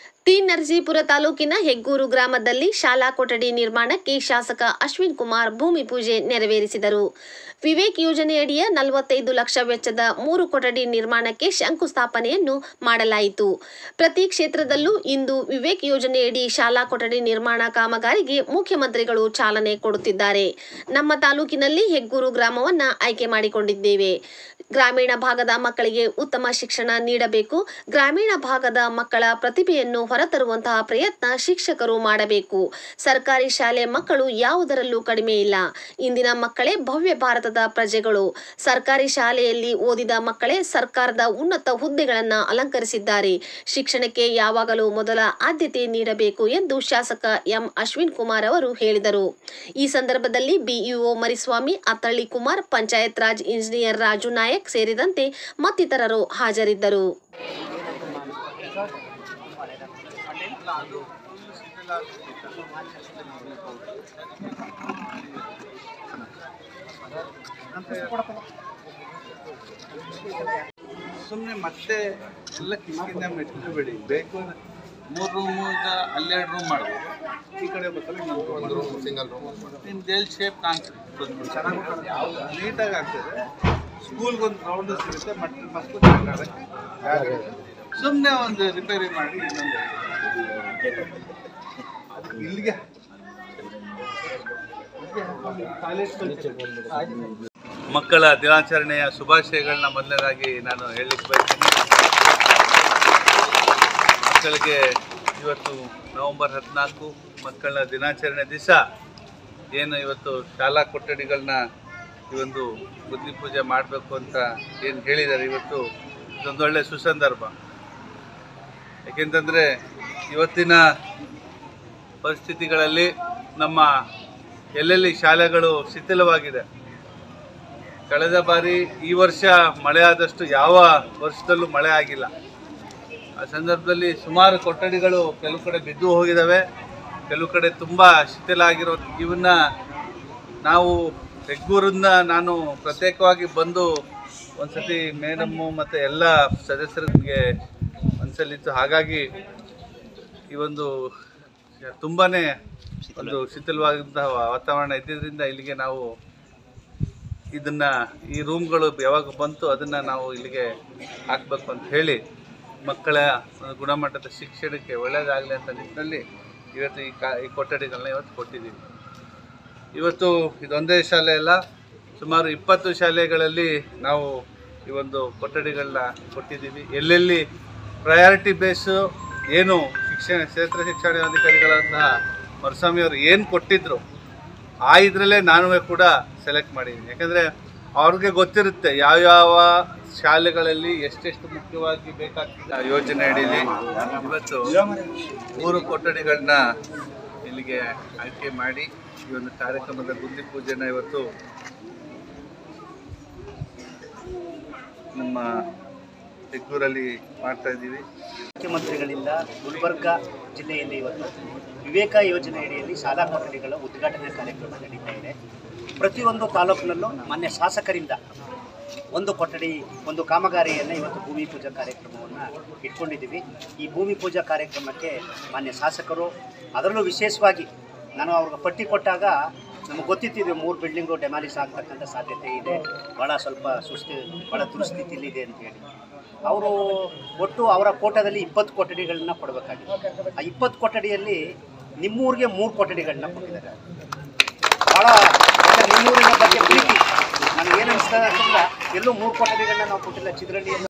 T Narasipura ತಾಲೂಕಿನ ಹೆಗ್ಗೂರು ಗ್ರಾಮದಲ್ಲಿ ಶಾಲಾ ಕೊಠಡಿ ನಿರ್ಮಾಣಕ್ಕೆ ಶಾಸಕ ಅಶ್ವಿನ್ ಕುಮಾರ್ ಭೂಮಿ ಪೂಜೆ ನೆರವೇರಿಸಿದರು ವಿವೇಕ್ ಯೋಜನೆಯಡಿಯ ನಲವತ್ತೈದು ಲಕ್ಷ ವೆಚ್ಚದ ಮೂರು ಕೊಠಡಿ ನಿರ್ಮಾಣಕ್ಕೆ ಶಂಕುಸ್ಥಾಪನೆಯನ್ನು ಮಾಡಲಾಯಿತು ಪ್ರತಿ ಕ್ಷೇತ್ರದಲ್ಲೂ ಇಂದು ವಿವೇಕ್ ಯೋಜನೆಯಡಿ ಶಾಲಾ ಕೊಠಡಿ ನಿರ್ಮಾಣ ಕಾಮಗಾರಿಗೆ ಮುಖ್ಯಮಂತ್ರಿಗಳು ಚಾಲನೆ ಕೊಡುತ್ತಿದ್ದಾರೆ ನಮ್ಮ ತಾಲೂಕಿನಲ್ಲಿ ಹೆಗ್ಗೂರು ಗ್ರಾಮವನ್ನ ಆಯ್ಕೆ ಮಾಡಿಕೊಂಡಿದ್ದೇವೆ ಗ್ರಾಮೀಣ ಭಾಗದ ಮಕ್ಕಳಿಗೆ ಉತ್ತಮ ಶಿಕ್ಷಣ ನೀಡಬೇಕು ಗ್ರಾಮೀಣ ಭಾಗದ ಮಕ್ಕಳ ಪ್ರತಿಭೆಯನ್ನು ಹೊರತರುವಂತಹ ಪ್ರಯತ್ನ ಶಿಕ್ಷಕರು ಮಾಡಬೇಕು ಸರ್ಕಾರಿ ಶಾಲೆ ಮಕ್ಕಳು ಯಾವುದರಲ್ಲೂ ಕಡಿಮೆ ಇಲ್ಲ ಇಂದಿನ ಮಕ್ಕಳೇ ಭವ್ಯ ಭಾರತದ ಪ್ರಜೆಗಳು ಸರ್ಕಾರಿ ಶಾಲೆಯಲ್ಲಿ ಓದಿದ ಮಕ್ಕಳೇ ಸರ್ಕಾರದ ಉನ್ನತ ಹುದ್ದೆಗಳನ್ನು ಅಲಂಕರಿಸಿದ್ದಾರೆ ಶಿಕ್ಷಣಕ್ಕೆ ಯಾವಾಗಲೂ ಮೊದಲ ಆದ್ಯತೆ ನೀಡಬೇಕು ಎಂದು ಶಾಸಕ ಎಂ ಅಶ್ವಿನ್ ಕುಮಾರ್ ಅವರು ಹೇಳಿದರು ಈ ಸಂದರ್ಭದಲ್ಲಿ ಬಿಇಒ ಮರಿಸ್ವಾಮಿ ಅತ್ತಳ್ಳಿ ಕುಮಾರ್ ಪಂಚಾಯತ್ ರಾಜ್ ಇಂಜಿನಿಯರ್ ರಾಜು ನಾಯಕ್ ಸೇರಿದಂತೆ ಮತ್ತಿತರರು ಹಾಜರಿದ್ದರು ಸುಮ್ಮನೆ ಮತ್ತೆ ಎಲ್ಲ ಕಿಸಿಂದ ಮೆಟ್ಕೋಬೇಡಿ ಬೇಕು ಮೂರು ರೂಮಿಂದ ಅಲ್ಲೆರಡು ರೂಮ್ ಮಾಡ್ಬೋದು ಈ ಕಡೆ ಬೇಕಾದ್ರೆ ಇನ್ನೊಂದು ರೂಮ್ ಸಿಂಗಲ್ ರೂಮ್ ನಿಮ್ದು ಎಲ್ ಶೇಪ್ ಕಾಣಿಸುತ್ತೆ ಚೆನ್ನಾಗಿ ನೀಟಾಗಿ ಆಗ್ತದೆ ಸ್ಕೂಲ್ಗೊಂದು ಗ್ರೌಂಡ್ ಸಿಗುತ್ತೆ ಮತ್ತೆ ಮಕ್ಕಳು ಚೆನ್ನಾಗಿ ಸುಮ್ಮನೆ ಒಂದು ರಿಪೇರಿ ಮಾಡಿ ಇನ್ನೊಂದು ಅದಕ್ಕೆ ಇಲ್ಲಿಗೆ ಮಕ್ಕಳ ದಿನಾಚರಣೆಯ ಶುಭಾಶಯಗಳನ್ನ ಮೊದಲನೇದಾಗಿ ನಾನು ಹೇಳಲಿಕ್ಕೆ ಬಯಸ್ತೀನಿ ಮಕ್ಕಳಿಗೆ ಇವತ್ತು ನವೆಂಬರ್ ಹದಿನಾಲ್ಕು ಮಕ್ಕಳ ದಿನಾಚರಣೆ ದಿವಸ ಏನು ಇವತ್ತು ಶಾಲಾ ಕೊಠಡಿಗಳನ್ನ ಈ ಒಂದು ಬುದ್ಧಿ ಪೂಜೆ ಮಾಡಬೇಕು ಅಂತ ಏನು ಹೇಳಿದ್ದಾರೆ ಇವತ್ತು ಇದೊಂದೊಳ್ಳೆ ಸುಸಂದರ್ಭ ಏಕೆಂತಂದರೆ ಇವತ್ತಿನ ಪರಿಸ್ಥಿತಿಗಳಲ್ಲಿ ನಮ್ಮ ಎಲ್ಲೆಲ್ಲಿ ಶಾಲೆಗಳು ಶಿಥಿಲವಾಗಿದೆ ಕಳೆದ ಬಾರಿ ಈ ವರ್ಷ ಮಳೆ ಆದಷ್ಟು ಯಾವ ವರ್ಷದಲ್ಲೂ ಮಳೆ ಆಗಿಲ್ಲ ಆ ಸಂದರ್ಭದಲ್ಲಿ ಸುಮಾರು ಕೊಠಡಿಗಳು ಕೆಲವು ಕಡೆ ಬಿದ್ದು ಹೋಗಿದ್ದಾವೆ ಕೆಲವು ಕಡೆ ತುಂಬ ಶಿಥಿಲ ಆಗಿರೋ ಇವನ್ನ ನಾವು ಹೆಗ್ಗೂರಿಂದ ನಾನು ಪ್ರತ್ಯೇಕವಾಗಿ ಬಂದು ಒಂದ್ಸತಿ ಮೇಡಮ್ಮು ಮತ್ತು ಎಲ್ಲ ಸದಸ್ಯರಿಗೆ ಮನಸ್ಸಲ್ಲಿತ್ತು ಹಾಗಾಗಿ ಈ ಒಂದು ತುಂಬಾ ಒಂದು ಶಿಥಿಲವಾದಂತಹ ವಾತಾವರಣ ಇದ್ದಿದ್ದರಿಂದ ಇಲ್ಲಿಗೆ ನಾವು ಇದನ್ನ ಈ ರೂಮ್ಗಳು ಯಾವಾಗ ಬಂತು ಅದನ್ನು ನಾವು ಇಲ್ಲಿಗೆ ಹಾಕಬೇಕು ಅಂತ ಹೇಳಿ ಮಕ್ಕಳ ಒಂದು ಗುಣಮಟ್ಟದ ಶಿಕ್ಷಣಕ್ಕೆ ಒಳ್ಳೆಯದಾಗಲಿ ಅಂತ ನಿಟ್ಟಿನಲ್ಲಿ ಇವತ್ತು ಈ ಕಾ ಈ ಕೊಠಡಿಗಳನ್ನ ಇವತ್ತು ಕೊಟ್ಟಿದ್ದೀವಿ ಇವತ್ತು ಇದೊಂದೇ ಶಾಲೆ ಅಲ್ಲ ಸುಮಾರು ಇಪ್ಪತ್ತು ಶಾಲೆಗಳಲ್ಲಿ ನಾವು ಈ ಒಂದು ಕೊಠಡಿಗಳನ್ನ ಕೊಟ್ಟಿದ್ದೀವಿ ಎಲ್ಲೆಲ್ಲಿ ಪ್ರಯಾರಿಟಿ ಬೇಸು ಏನು ಶಿಕ್ಷಣ ಕ್ಷೇತ್ರ ಶಿಕ್ಷಣಾಧಿಕಾರಿಗಳಂತಹ ಮರುಸ್ವಾಮಿ ಅವರು ಏನು ಕೊಟ್ಟಿದ್ರು ಆ ಇದರಲ್ಲೇ ನಾನು ಕೂಡ ಸೆಲೆಕ್ಟ್ ಮಾಡಿದ್ದೀನಿ ಯಾಕಂದರೆ ಅವ್ರಿಗೆ ಗೊತ್ತಿರುತ್ತೆ ಯಾವ್ಯಾವ ಶಾಲೆಗಳಲ್ಲಿ ಎಷ್ಟೆಷ್ಟು ಮುಖ್ಯವಾಗಿ ಬೇಕಾಗ್ತದೆ ಆ ಯೋಜನೆ ಅಡಿಯಲ್ಲಿ ಇವತ್ತು ಮೂರು ಕೊಠಡಿಗಳನ್ನ ಇಲ್ಲಿಗೆ ಆಯ್ಕೆ ಮಾಡಿ ಈ ಒಂದು ಕಾರ್ಯಕ್ರಮದ ಬುದ್ಧಿ ಪೂಜೆನ ಇವತ್ತು ನಮ್ಮ ಹೆಗ್ಗೂರಲ್ಲಿ ಮಾಡ್ತಾ ಇದ್ದೀವಿ ಮುಖ್ಯಮಂತ್ರಿಗಳಿಂದ ಗುಲ್ಬರ್ಗ ಜಿಲ್ಲೆಯಲ್ಲಿ ಇವತ್ತು ವಿವೇಕ ಯೋಜನೆ ಅಡಿಯಲ್ಲಿ ಶಾಲಾ ಕೊಠಡಿಗಳ ಉದ್ಘಾಟನೆ ಕಾರ್ಯಕ್ರಮ ನಡೀತಾ ಇದೆ ಪ್ರತಿಯೊಂದು ತಾಲೂಕಿನಲ್ಲೂ ಮಾನ್ಯ ಶಾಸಕರಿಂದ ಒಂದು ಕೊಠಡಿ ಒಂದು ಕಾಮಗಾರಿಯನ್ನು ಇವತ್ತು ಭೂಮಿ ಪೂಜಾ ಕಾರ್ಯಕ್ರಮವನ್ನು ಇಟ್ಕೊಂಡಿದ್ದೀವಿ ಈ ಭೂಮಿ ಪೂಜಾ ಕಾರ್ಯಕ್ರಮಕ್ಕೆ ಮಾನ್ಯ ಶಾಸಕರು ಅದರಲ್ಲೂ ವಿಶೇಷವಾಗಿ ನಾನು ಅವ್ರಿಗೆ ಪಟ್ಟಿ ಕೊಟ್ಟಾಗ ನಮಗೆ ಗೊತ್ತಿತ್ತಿದೆ ಮೂರು ಬಿಲ್ಡಿಂಗು ಡೆಮಾಲಿಸ್ ಆಗ್ತಕ್ಕಂಥ ಸಾಧ್ಯತೆ ಇದೆ ಭಾಳ ಸ್ವಲ್ಪ ಸುಸ್ತಿ ಭಾಳ ದುರ್ಸ್ಥಿತಿಲಿದೆ ಅಂತ ಹೇಳಿ ಅವರು ಒಟ್ಟು ಅವರ ಕೋಟದಲ್ಲಿ ಇಪ್ಪತ್ತು ಕೊಠಡಿಗಳನ್ನ ಕೊಡಬೇಕಾಗಿದೆ ಆ ಇಪ್ಪತ್ತು ಕೊಠಡಿಯಲ್ಲಿ ನಿಮ್ಮೂರಿಗೆ ಮೂರು ಕೊಠಡಿಗಳನ್ನ ಕೊಟ್ಟಿದ್ದಾರೆ ಭಾಳ ಒಳ್ಳೆ ನಿಮ್ಮೂರಿನ ಬಗ್ಗೆ ಪ್ರೀತಿ ನನಗೆ ಏನು ಅನಿಸ್ತದೆ ಅಂತಂದ್ರೆ ಎಲ್ಲೂ ಮೂರು ಕೊಠಡಿಗಳನ್ನ ನಾವು ಕೊಟ್ಟಿಲ್ಲ ಚಿದ್ರಳ್ಳಿಯಲ್ಲಿ